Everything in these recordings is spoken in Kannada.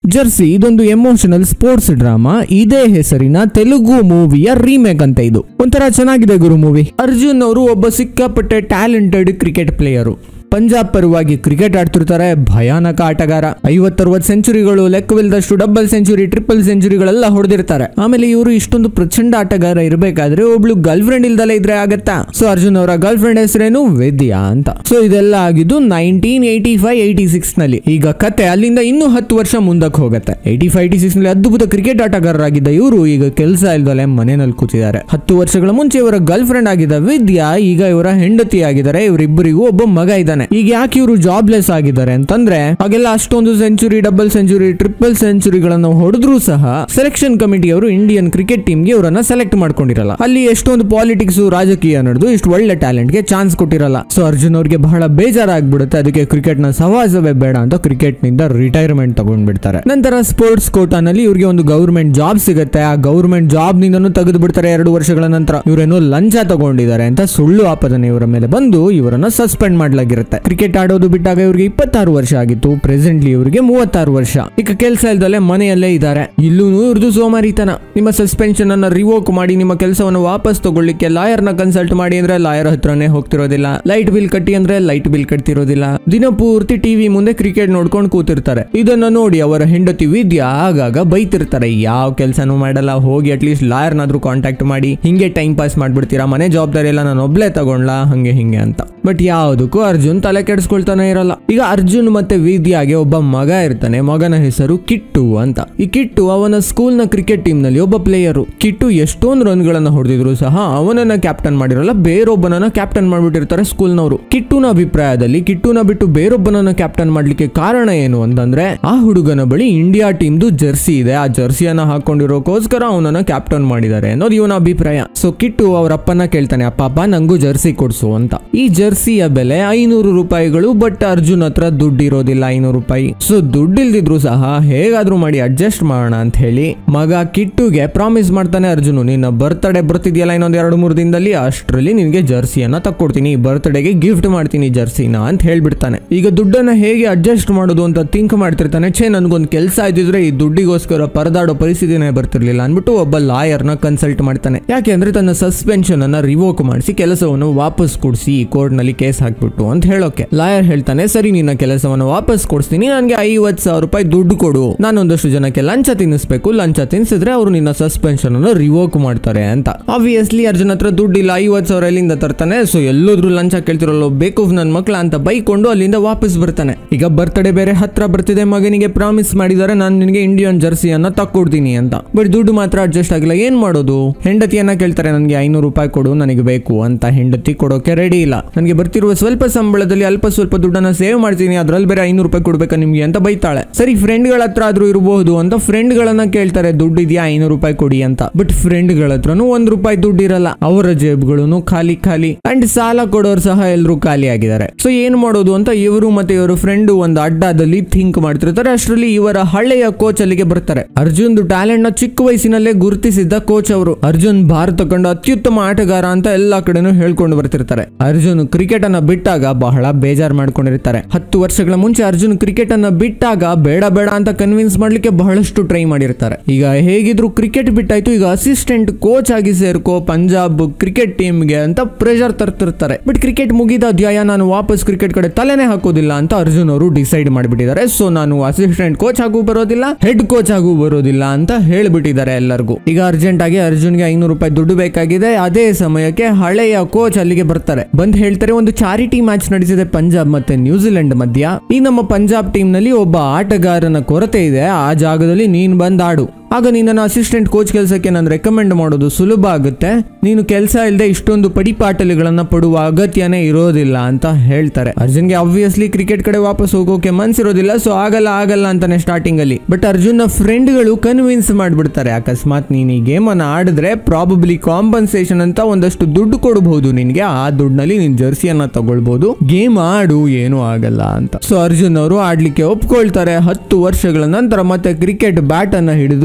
ಜರ್ಸಿ ಇದೊಂದು ಎಮೋಷನಲ್ ಸ್ಪೋರ್ಟ್ಸ್ ಡ್ರಾಮಾ ಇದೇ ಹೆಸರಿನ ತೆಲುಗು ಮೂವಿಯ ರೀಮೇಕ್ ಅಂತ ಇದು ಒಂಥರ ಚೆನ್ನಾಗಿದೆ ಗುರು ಮೂವಿ ಅರ್ಜುನ್ ಅವರು ಒಬ್ಬ ಸಿಕ್ಕಾಪಟ್ಟೆ ಟ್ಯಾಲೆಂಟೆಡ್ ಕ್ರಿಕೆಟ್ ಪ್ಲೇಯರು ಪಂಜಾಬ್ ಪರವಾಗಿ ಕ್ರಿಕೆಟ್ ಆಡ್ತಿರ್ತಾರೆ ಭಯಾನಕ ಆಟಗಾರ ಐವತ್ತರವತ್ತು ಸೆಂಚುರಿಗಳು ಲೆಕ್ಕವಿಲ್ಲದಷ್ಟು ಡಬಲ್ ಸೆಂಚುರಿ ಟ್ರಿಪಲ್ ಸೆಂಚುರಿಗಳೆಲ್ಲ ಹೊಡೆದಿರ್ತಾರೆ ಆಮೇಲೆ ಇವರು ಇಷ್ಟೊಂದು ಪ್ರಚಂಡ ಆಟಗಾರ ಇರಬೇಕಾದ್ರೆ ಒಬ್ಳು ಗರ್ಲ್ ಫ್ರೆಂಡ್ ಇಲ್ದಲೇ ಇದ್ರೆ ಆಗತ್ತಾ ಸೊ ಅರ್ಜುನ್ ಅವರ ಗರ್ಲ್ ಫ್ರೆಂಡ್ ಹೆಸರೇನು ವೇದ್ಯಾ ಅಂತ ಸೊ ಇದೆಲ್ಲ ಆಗಿದ್ದು nineteen eighty five eighty six ನಲ್ಲಿ ಈಗ ಕತೆ ಅಲ್ಲಿಂದ ಇನ್ನೂ ಹತ್ತು ವರ್ಷ ಮುಂದಕ್ಕೆ ಹೋಗುತ್ತೆ ಏಯ್ಟಿ ಫೈವ್ ಏಯ್ಟಿ ಸಿಕ್ಸ್ ನಲ್ಲಿ ಅದ್ಭುತ ಕ್ರಿಕೆಟ್ ಆಟಗಾರರಾಗಿದ್ದ ಇವರು ಈಗ ಕೆಲಸ ಇಲ್ದಲೆ ಮನೆಯಲ್ಲಿ ಕೂತಿದ್ದಾರೆ ಹತ್ತು ವರ್ಷಗಳ ಮುಂಚೆ ಇವರ ಗರ್ಲ್ ಫ್ರೆಂಡ್ ಆಗಿದ್ದ ವಿದ್ಯಾ ಈಗ ಇವರ ಹೆಂಡತಿ ಆಗಿದ್ದಾರೆ ಇವರಿಬ್ಬರಿಗೂ ಒಬ್ಬ ಮಗ ಇದ್ದಾನೆ ಈಗ ಯಾಕೆ ಇವರು ಜಾಬ್ಲೆಸ್ ಆಗಿದ್ದಾರೆ ಅಂತಂದ್ರೆ ಹಾಗೆಲ್ಲ ಅಷ್ಟೊಂದು ಸೆಂಚುರಿ ಡಬಲ್ ಸೆಂಚುರಿ ಟ್ರಿಪಲ್ ಸೆಂಚುರಿಗಳನ್ನು ಹೊಡೆದ್ರೂ ಸಹ ಸೆಲೆಕ್ಷನ್ ಕಮಿಟಿ ಅವರು ಇಂಡಿಯನ್ ಕ್ರಿಕೆಟ್ ಟೀಮ್ಗೆ ಇವರನ್ನ ಸೆಲೆಕ್ಟ್ ಮಾಡ್ಕೊಂಡಿರಲ್ಲ ಅಲ್ಲಿ ಎಷ್ಟೊಂದು ಪಾಲಿಟಿಕ್ಸ್ ರಾಜಕೀಯ ನಡೆದು ಇಷ್ಟು ಒಳ್ಳೆ ಟ್ಯಾಲೆಂಟ್ ಗೆ ಚಾನ್ಸ್ ಕೊಟ್ಟಿರಲ್ಲ ಸೊ ಅರ್ಜುನ್ ಅವ್ರಿಗೆ ಬಹಳ ಬೇಜಾರಾಗ್ಬಿಡುತ್ತೆ ಅದಕ್ಕೆ ಕ್ರಿಕೆಟ್ ನ ಸವಾಸವೇ ಬೇಡ ಅಂತ ಕ್ರಿಕೆಟ್ ನಿಂದ ರಿಟೈರ್ಮೆಂಟ್ ತಗೊಂಡ್ಬಿಡ್ತಾರೆ ನಂತರ ಸ್ಪೋರ್ಟ್ಸ್ ಕೋಟಾನಲ್ಲಿ ಇವ್ರಿಗೆ ಒಂದು ಗೌರ್ಮೆಂಟ್ ಜಾಬ್ ಸಿಗುತ್ತೆ ಆ ಗೌರ್ಮೆಂಟ್ ಜಾಬ್ ನಿಂದನೂ ತೆಗೆದು ಬಿಡ್ತಾರೆ ಎರಡು ವರ್ಷಗಳ ನಂತರ ಇವರೇನೋ ಲಂಚ ತಗೊಂಡಿದ್ದಾರೆ ಅಂತ ಸುಳ್ಳು ಆಪಾದನೆ ಇವರ ಮೇಲೆ ಬಂದು ಇವರನ್ನ ಸಸ್ಪೆಂಡ್ ಮಾಡ್ಲಾಗಿರುತ್ತೆ ಕ್ರಿಕೆಟ್ ಆಡೋದು ಬಿಟ್ಟಾಗ ಇವ್ರಿಗೆ ಇಪ್ಪತ್ತಾರು ವರ್ಷ ಆಗಿತ್ತು ಪ್ರೆಸೆಂಟ್ಲಿ ಇವರಿಗೆ ಮೂವತ್ತಾರು ವರ್ಷ ಈಗ ಕೆಲಸ ಇಲ್ದಲೆ ಮನೆಯಲ್ಲೇ ಇದ್ದಾರೆ ಇಲ್ಲೂ ಇವ್ರದ್ದು ಸೋಮಾರಿತನ ನಿಮ್ಮ ಸಸ್ಪೆನ್ಷನ್ ಅನ್ನ ರಿವೋಕ್ ಮಾಡಿ ನಿಮ್ಮ ಕೆಲಸವನ್ನು ವಾಪಸ್ ತಗೊಳ್ಳಿಕ್ಕೆ ಲಾಯರ್ ನ ಕನ್ಸಲ್ಟ್ ಮಾಡಿ ಅಂದ್ರೆ ಲಾಯರ್ ಹತ್ರನೇ ಹೋಗ್ತಿರೋದಿಲ್ಲ ಲೈಟ್ ಬಿಲ್ ಕಟ್ಟಿ ಅಂದ್ರೆ ಲೈಟ್ ಬಿಲ್ ಕಟ್ತಿರೋದಿಲ್ಲ ದಿನ ಪೂರ್ತಿ ಟಿವಿ ಮುಂದೆ ಕ್ರಿಕೆಟ್ ನೋಡ್ಕೊಂಡು ಕೂತಿರ್ತಾರೆ ಇದನ್ನ ನೋಡಿ ಅವರ ಹೆಂಡತಿ ವಿದ್ಯಾ ಆಗಾಗ ಬೈತಿರ್ತಾರೆ ಯಾವ ಕೆಲಸನೂ ಮಾಡಲ್ಲ ಹೋಗಿ ಅಟ್ಲೀಸ್ಟ್ ಲಾಯರ್ನಾದ್ರೂ ಕಾಂಟ್ಯಾಕ್ಟ್ ಮಾಡಿ ಹಿಂಗೆ ಟೈಮ್ ಪಾಸ್ ಮಾಡ್ಬಿಡ್ತೀರಾ ಮನೆ ಜವಾಬ್ದಾರಿ ಎಲ್ಲ ನಾನು ಒಬ್ಳೆ ತಗೊಂಡ್ಲಾ ಹಂಗೆ ಹಿಂಗೆ ಅಂತ ಬಟ್ ಯಾವುದಕ್ಕೂ ಅರ್ಜುನ್ ತಲೆ ಕೆಡಿಸ್ಕೊಳ್ತಾನೆ ಇರಲ್ಲ ಈಗ ಅರ್ಜುನ್ ಮತ್ತೆ ವಿದ್ಯಾಗೆ ಒಬ್ಬ ಮಗ ಇರ್ತಾನೆ ಮಗನ ಹೆಸರು ಕಿಟ್ಟು ಅಂತ ಈ ಕಿಟ್ಟು ಅವನ ಸ್ಕೂಲ್ ನ ಕ್ರಿಕೆಟ್ ಟೀಮ್ ನಲ್ಲಿ ಒಬ್ಬ ಪ್ಲೇಯರು ಕಿಟ್ಟು ಎಷ್ಟೊಂದು ರನ್ ಗಳನ್ನ ಹೊಡೆದಿದ್ರು ಸಹ ಅವನನ್ನ ಕ್ಯಾಪ್ಟನ್ ಮಾಡಿರಲ್ಲ ಬೇರೊಬ್ಬನನ್ನ ಕ್ಯಾಪ್ಟನ್ ಮಾಡ್ಬಿಟ್ಟಿರ್ತಾರೆ ಸ್ಕೂಲ್ನವರು ಕಿಟ್ಟುನ ಅಭಿಪ್ರಾಯದಲ್ಲಿ ಕಿಟ್ಟುನ ಬಿಟ್ಟು ಬೇರೊಬ್ಬನನ್ನ ಕ್ಯಾಪ್ಟನ್ ಮಾಡ್ಲಿಕ್ಕೆ ಕಾರಣ ಏನು ಅಂತಂದ್ರೆ ಆ ಹುಡುಗನ ಬಳಿ ಇಂಡಿಯಾ ಟೀಮ್ದು ಜರ್ಸಿ ಇದೆ ಆ ಜರ್ಸಿಯನ್ನ ಹಾಕೊಂಡಿರೋಕೋಸ್ಕರ ಅವನನ್ನ ಕ್ಯಾಪ್ಟನ್ ಮಾಡಿದ್ದಾರೆ ಅನ್ನೋದು ಇವನ ಅಭಿಪ್ರಾಯ ಸೊ ಕಿಟ್ಟು ಅವ್ರ ಅಪ್ಪನ ಕೇಳ್ತಾನೆ ಅಪ್ಪ ನಂಗೂ ಜರ್ಸಿ ಕೊಡ್ಸು ಅಂತ ಈ ಜರ್ಸಿಯ ಬೆಲೆ ಐನೂರು ರೂಪಾಯಿಗಳು ಬಟ್ ಅರ್ಜುನ್ ಹತ್ರ ದುಡ್ಡು ಇರೋದಿಲ್ಲ ಐನೂರು ರೂಪಾಯಿ ಸೊ ದುಡ್ಡು ಇಲ್ದಿದ್ರು ಸಹ ಹೇಗಾದ್ರೂ ಮಾಡಿ ಅಡ್ಜಸ್ಟ್ ಮಾಡೋಣ ಅಂತ ಹೇಳಿ ಮಗ ಕಿಟ್ಟುಗೆ ಪ್ರಾಮಿಸ್ ಮಾಡ್ತಾನೆ ಅರ್ಜುನ್ ನಿನ್ನ ಬರ್ತ್ಡೇ ಬರ್ತಿದ್ಯಲ್ಲ ಇನ್ನೊಂದ್ ಎರಡು ಮೂರು ದಿನದಲ್ಲಿ ಅಷ್ಟರಲ್ಲಿ ನಿನ್ಗೆ ಜರ್ಸಿಯನ್ನ ತಕ್ಕೊಡ್ತೀನಿ ಬರ್ತ್ಡೇಗೆ ಗಿಫ್ಟ್ ಮಾಡ್ತೀನಿ ಜರ್ಸಿನ ಅಂತ ಹೇಳ್ಬಿಡ್ತಾನೆ ಈಗ ದುಡ್ಡನ್ನ ಹೇಗೆ ಅಡ್ಜಸ್ಟ್ ಮಾಡೋದು ಅಂತ ಥಿಂಕ್ ಮಾಡ್ತಿರ್ತಾನೆ ಛೇ ನನ್ಗೊಂದು ಕೆಲಸ ಇದ್ದಿದ್ರೆ ಈ ದುಡ್ಡಿಗೋಸ್ಕರ ಪರದಾಡೋ ಪರಿಸ್ಥಿತಿನೇ ಬರ್ತಿರ್ಲಿಲ್ಲ ಅನ್ಬಿಟ್ಟು ಒಬ್ಬ ಲಾಯರ್ನ ಕನ್ಸಲ್ಟ್ ಮಾಡ್ತಾನೆ ಯಾಕೆ ಅಂದ್ರೆ ತನ್ನ ಸಸ್ಪೆನ್ಷನ್ ಅನ್ನ ರಿವೋಕ್ ಮಾಡಿಸಿ ಕೆಲಸವನ್ನು ವಾಪಸ್ ಕೊಡಿಸಿ ಕೋರ್ಟ್ ನಲ್ಲಿ ಕೇಸ್ ಹಾಕ್ಬಿಟ್ಟು ಅಂತ ಹೇಳೋಕೆ ಲಾಯರ್ ಹೇಳ್ತಾನೆ ಸರಿ ನಿನ್ನ ಕೆಲಸವನ್ನು ವಾಪಸ್ ಕೊಡಿಸ್ತೀನಿ ನನಗೆ ಐವತ್ ಸಾವಿರ ರೂಪಾಯಿ ದುಡ್ಡು ಕೊಡು ನಾನು ಒಂದಷ್ಟು ಜನಕ್ಕೆ ಲಂಚ ತಿನ್ನಿಸ್ಬೇಕು ಲಂಚ ತಿನ್ಸಿದ್ರೆ ಅವರು ನಿನ್ನ ಸಸ್ಪೆನ್ಷನ್ ಅನ್ನು ರಿವೋಕ್ ಮಾಡ್ತಾರೆ ಅಂತ ಆಬ್ವಿಯಸ್ಲಿ ಅರ್ಜುನ್ ಹತ್ರ ದುಡ್ಡು ಇಲ್ಲ ಐವತ್ ಸಾವಿರ ಎಲ್ಲಿಂದ ತರ್ತಾನೆ ಸೊ ಎಲ್ಲೋದ್ರು ಲಂಚ ಕೇಳ್ತಿರಲ್ಲ ಬೇಕು ನನ್ನ ಮಕ್ಳ ಅಂತ ಬೈಕೊಂಡು ಅಲ್ಲಿಂದ ವಾಪಸ್ ಬರ್ತಾನೆ ಈಗ ಬರ್ತ್ಡೇ ಬೇರೆ ಹತ್ರ ಬರ್ತಿದೆ ಮಗನಿಗೆ ಪ್ರಾಮಿಸ್ ಮಾಡಿದ್ದಾರೆ ನಾನು ನಿನಗೆ ಇಂಡಿಯನ್ ಜರ್ಸಿಯನ್ನ ತಕ್ಕೊಡ್ತೀನಿ ಅಂತ ಬಟ್ ದುಡ್ಡು ಮಾತ್ರ ಅಡ್ಜಸ್ಟ್ ಆಗಿಲ್ಲ ಏನ್ ಮಾಡೋದು ಹೆಂಡತಿಯನ್ನ ಕೇಳ್ತಾರೆ ನನಗೆ ಐನೂರು ರೂಪಾಯಿ ಕೊಡು ನನಗೆ ಬೇಕು ಅಂತ ಹೆಂಡತಿ ಕೊಡೋಕೆ ರೆಡಿ ಇಲ್ಲ ನನಗೆ ಬರ್ತಿರುವ ಸ್ವಲ್ಪ ಸಂಬಳದಲ್ಲಿ ಅಲ್ಪ ಸ್ವಲ್ಪ ದುಡ್ಡನ್ನ ಸೇವ್ ಮಾಡ್ತೀನಿ ಅದ್ರಲ್ಲಿ ಬೇರೆ ಐನೂರು ರೂಪಾಯಿ ಕೊಡ್ಬೇಕಾ ನಿಮ್ಗೆ ಅಂತ ಬೈತಾಳೆ ಸರಿ ಫ್ರೆಂಡ್ಗಳ ಹತ್ರ ಆದ್ರೂ ಇರಬಹುದು ಅಂತ ಫ್ರೆಂಡ್ಗಳನ್ನ ಕೇಳ್ತಾರೆ ದುಡ್ಡು ಇದೆಯಾ ಐನೂರು ರೂಪಾಯಿ ಕೊಡಿ ಅಂತ ಬಟ್ ಫ್ರೆಂಡ್ಗಳ ಹತ್ರನೂ ಒಂದ್ ರೂಪಾಯಿ ದುಡ್ಡು ಇರಲ್ಲ ಅವರ ಜೇಬ್ಗಳು ಖಾಲಿ ಖಾಲಿ ಅಂಡ್ ಸಾಲ ಕೊಡೋರು ಸಹ ಎಲ್ಲರೂ ಖಾಲಿ ಆಗಿದ್ದಾರೆ ಸೊ ಏನ್ ಮಾಡೋದು ಅಂತ ಇವರು ಮತ್ತೆ ಇವರು ಫ್ರೆಂಡ್ ಒಂದು ಅಡ್ಡಾದಲ್ಲಿ ಥಿಂಕ್ ಮಾಡ್ತಿರ್ತಾರೆ ಅಷ್ಟರಲ್ಲಿ ಇವರ ಹಳೆಯ ಕೋಚ್ ಅಲ್ಲಿಗೆ ಬರ್ತಾರೆ ಅರ್ಜುನ್ ಟ್ಯಾಲೆಂಟ್ ನ ಚಿಕ್ಕ ವಯಸ್ಸಿನಲ್ಲೇ ಗುರುತಿಸಿದ್ದ ಕೋಚ್ ಅವರು ಅರ್ಜುನ್ ಭಾರತ ಕಂಡ ಅತ್ಯುತ್ತಮ ಆಟಗಾರ ಅಂತ ಎಲ್ಲಾ ಕಡೆನೂ ಹೇಳ್ಕೊಂಡು ಬರ್ತಿರ್ತಾರೆ ಅರ್ಜುನ್ ಕ್ರಿಕೆಟ್ ಅನ್ನ ಬಿಟ್ಟಾಗ ಬಹಳ ಬೇಜಾರ್ ಮಾಡ್ಕೊಂಡಿರ್ತಾರೆ ಹತ್ತು ವರ್ಷಗಳ ಮುಂಚೆ ಅರ್ಜುನ್ ಕ್ರಿಕೆಟ್ ಅನ್ನ ಬಿಟ್ಟಾಗ ಬೇಡ ಬೇಡ ಅಂತ ಕನ್ವಿನ್ಸ್ ಮಾಡ್ಲಿಕ್ಕೆ ಬಹಳಷ್ಟು ಟ್ರೈ ಮಾಡಿರ್ತಾರೆ ಈಗ ಹೇಗಿದ್ರು ಕ್ರಿಕೆಟ್ ಬಿಟ್ಟಾಯ್ತು ಈಗ ಅಸಿಸ್ಟೆಂಟ್ ಕೋಚ್ ಆಗಿ ಸೇರ್ಕೋ ಪಂಜಾಬ್ ಕ್ರಿಕೆಟ್ ಟೀಮ್ಗೆ ಅಂತ ಪ್ರೆಷರ್ ತರ್ತಿರ್ತಾರೆ ಬಟ್ ಕ್ರಿಕೆಟ್ ಮುಗಿದ ಅಧ್ಯಾಯ ನಾನು ವಾಪಸ್ ಕ್ರಿಕೆಟ್ ಕಡೆ ತಲೆನೇ ಹಾಕೋದಿಲ್ಲ ಅಂತ ಅರ್ಜುನ್ ಅವರು ಡಿಸೈಡ್ ಮಾಡಿಬಿಟ್ಟಿದ್ದಾರೆ ಸೊ ನಾನು ಅಸಿಸ್ಟೆಂಟ್ ಕೋಚ್ ಆಗೂ ಬರೋದಿಲ್ಲ ಹೆಡ್ ಕೋಚ್ ಆಗೂ ಬರೋದಿಲ್ಲ ಅಂತ ಹೇಳ್ಬಿಟ್ಟಿದ್ದಾರೆ ಎಲ್ಲರಿಗೂ ಈಗ ಅರ್ಜೆಂಟ್ ಆಗಿ ಅರ್ಜುನ್ಗೆ ಐನೂರು ರೂಪಾಯಿ ದುಡ್ಡು ಬೇಕಾಗಿದೆ ಅದೇ ಸಮಯಕ್ಕೆ ಹಳೆಯ ಕೋಚ್ ಅಲ್ಲಿಗೆ ಬರ್ತಾರೆ ಬಂದ್ ಹೇಳ್ತಾರೆ ಒಂದು ಚಾರಿಟಿ ಮ್ಯಾಚ್ ನಡೆಸಿದೆ ಪಂಜಾಬ್ ಮತ್ತೆ ನ್ಯೂಜಿಲೆಂಡ್ ಮಧ್ಯ ಈ ನಮ್ಮ ಪಂಜಾಬ್ ಟೀಮ್ ನಲ್ಲಿ ಒಬ್ಬ ಆಟಗಾರನ ಕೊರತೆ ಇದೆ ಆ ಜಾಗದಲ್ಲಿ ನೀನ್ ಬಂದ್ ಆಡು ಆಗ ನಿನ್ನ ಅಸಿಸ್ಟೆಂಟ್ ಕೋಚ್ ಕೆಲಸಕ್ಕೆ ನಾನು ರೆಕಮೆಂಡ್ ಮಾಡೋದು ಸುಲಭ ಆಗುತ್ತೆ ನೀನು ಕೆಲಸ ಇಲ್ಲದೆ ಇಷ್ಟೊಂದು ಪಡಿಪಾಟಲಿಗಳನ್ನ ಪಡುವ ಅಗತ್ಯನೇ ಇರೋದಿಲ್ಲ ಅಂತ ಹೇಳ್ತಾರೆ ಅರ್ಜುನ್ಗೆ ಆಬ್ವಿಯಸ್ಲಿ ಕ್ರಿಕೆಟ್ ಕಡೆ ವಾಪಸ್ ಹೋಗೋಕೆ ಮನ್ಸಿರೋದಿಲ್ಲ ಸೊ ಆಗಲ್ಲ ಆಗಲ್ಲ ಅಂತಾನೆ ಸ್ಟಾರ್ಟಿಂಗ್ ಅಲ್ಲಿ ಬಟ್ ಅರ್ಜುನ್ ನ ಫ್ರೆಂಡ್ಗಳು ಕನ್ವಿನ್ಸ್ ಮಾಡ್ಬಿಡ್ತಾರೆ ಅಕಸ್ಮಾತ್ ನೀನ್ ಈ ಗೇಮ್ ಅನ್ನ ಆಡಿದ್ರೆ ಪ್ರಾಬಬ್ಲಿ ಕಾಂಪನ್ಸೇಷನ್ ಅಂತ ಒಂದಷ್ಟು ದುಡ್ಡು ಕೊಡಬಹುದು ನಿನ್ಗೆ ಆ ದುಡ್ಡಿನಲ್ಲಿ ನೀನ್ ಜರ್ಸಿಯನ್ನ ತಗೊಳ್ಬಹುದು ಗೇಮ್ ಆಡು ಏನೂ ಆಗಲ್ಲ ಅಂತ ಸೊ ಅರ್ಜುನ್ ಅವರು ಆಡ್ಲಿಕ್ಕೆ ಒಪ್ಕೊಳ್ತಾರೆ ಹತ್ತು ವರ್ಷಗಳ ನಂತರ ಮತ್ತೆ ಕ್ರಿಕೆಟ್ ಬ್ಯಾಟ್ ಅನ್ನ ಹಿಡಿದು